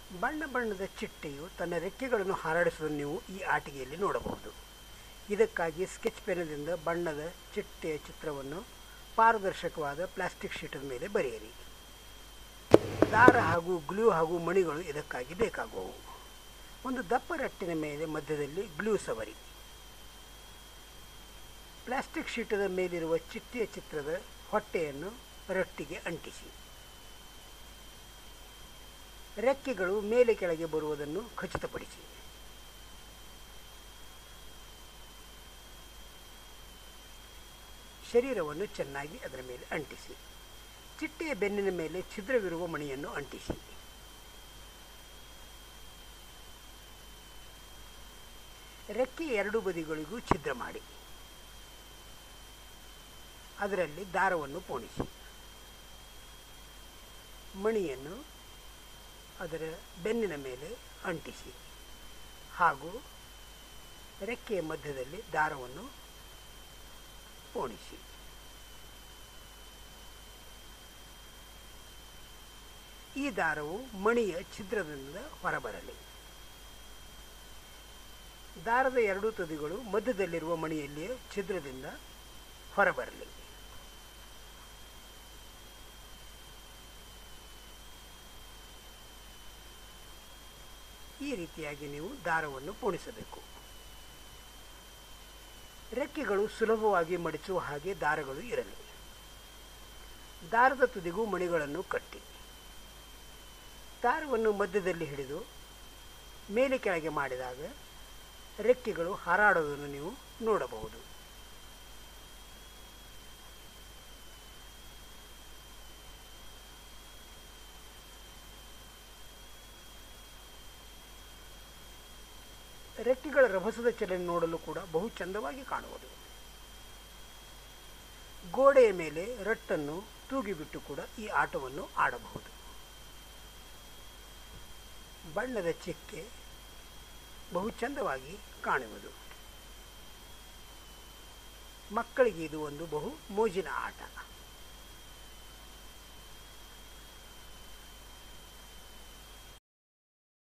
ಬಣ್ಣ ಬಣ್ಣದ ಚಿಟ್ಟೆಯು ತನ್ನ ರೆಕ್ಕೆಗಳನ್ನು ಹಾರಾಡಿಸುವುದನ್ನು ನೀವು ಈ ಆಟಿಕೆಯಲ್ಲಿ ನೋಡಬಹುದು ಇದಕ್ಕಾಗಿ ಸ್ಕೆಚ್ ಪೆನ್ನದಿಂದ ಬಣ್ಣದ ಚಿಟ್ಟೆಯ ಚಿತ್ರವನ್ನು ಪಾರದರ್ಶಕವಾದ ಪ್ಲಾಸ್ಟಿಕ್ ಶೀಟದ ಮೇಲೆ ಬರೆಯಿರಿ ದಾರ ಹಾಗೂ ಗ್ಲೂ ಹಾಗೂ ಮಣಿಗಳು ಇದಕ್ಕಾಗಿ ಬೇಕಾಗುವವು ಒಂದು ದಪ್ಪ ರಟ್ಟಿನ ಮೇಲೆ ಮಧ್ಯದಲ್ಲಿ ಗ್ಲೂ ಸವರಿ ಪ್ಲಾಸ್ಟಿಕ್ ಶೀಟದ ಮೇಲಿರುವ ಚಿಟ್ಟೆಯ ಚಿತ್ರದ ಹೊಟ್ಟೆಯನ್ನು ರಟ್ಟಿಗೆ ಅಂಟಿಸಿ ರೆಕ್ಕೆಗಳು ಮೇಲೆ ಕೆಳಗೆ ಬರುವುದನ್ನು ಖಚಿತಪಡಿಸಿ ಶರೀರವನ್ನು ಚೆನ್ನಾಗಿ ಅದರ ಮೇಲೆ ಅಂಟಿಸಿ ಚಿಟ್ಟೆಯ ಬೆನ್ನಿನ ಮೇಲೆ ಛಿದ್ರವಿರುವ ಮಣಿಯನ್ನು ಅಂಟಿಸಿ ರೆಕ್ಕೆಯ ಎರಡು ಬದಿಗಳಿಗೂ ಛಿದ್ರ ಮಾಡಿ ಅದರಲ್ಲಿ ದಾರವನ್ನು ಪೋಣಿಸಿ ಮಣಿಯನ್ನು ಅದರ ಬೆನ್ನಿನ ಮೇಲೆ ಅಂಟಿಸಿ ಹಾಗೂ ರೆಕ್ಕೆಯ ಮಧ್ಯದಲ್ಲಿ ದಾರವನ್ನು ಪೋಣಿಸಿ ಈ ದಾರವು ಮಣಿಯ ಛಿದ್ರದಿಂದ ಹೊರಬರಲಿ ದಾರದ ಎರಡೂ ತುದಿಗಳು ಮಧ್ಯದಲ್ಲಿರುವ ಮಣಿಯಲ್ಲಿಯೇ ಛಿದ್ರದಿಂದ ಹೊರಬರಲಿ ಈ ರೀತಿಯಾಗಿ ನೀವು ದಾರವನ್ನು ಪೋಣಿಸಬೇಕು ರೆಕ್ಕೆಗಳು ಸುಲಭವಾಗಿ ಮಡಿಚುವ ಹಾಗೆ ದಾರಗಳು ಇರಲಿ ದಾರದ ತುದಿಗೂ ಮಣಿಗಳನ್ನು ಕಟ್ಟಿ ದಾರವನ್ನು ಮಧ್ಯದಲ್ಲಿ ಹಿಡಿದು ಮೇಲೆ ಕೆಳಗೆ ಮಾಡಿದಾಗ ರೆಕ್ಕೆಗಳು ಹಾರಾಡೋದನ್ನು ನೀವು ನೋಡಬಹುದು ರೆಕ್ಕೆಗಳ ರಭಸದ ಚಲನೆ ನೋಡಲು ಕೂಡ ಬಹು ಚಂದವಾಗಿ ಕಾಣುವುದು ಗೋಡೆಯ ಮೇಲೆ ರಟ್ಟನ್ನು ತೂಗಿಬಿಟ್ಟು ಕೂಡ ಈ ಆಟವನ್ನು ಆಡಬಹುದು ಬಣ್ಣದ ಚಿಕ್ಕೆ ಬಹು ಚಂದವಾಗಿ ಕಾಣುವುದು ಮಕ್ಕಳಿಗೆ ಇದು ಒಂದು ಬಹು ಮೋಜಿನ ಆಟ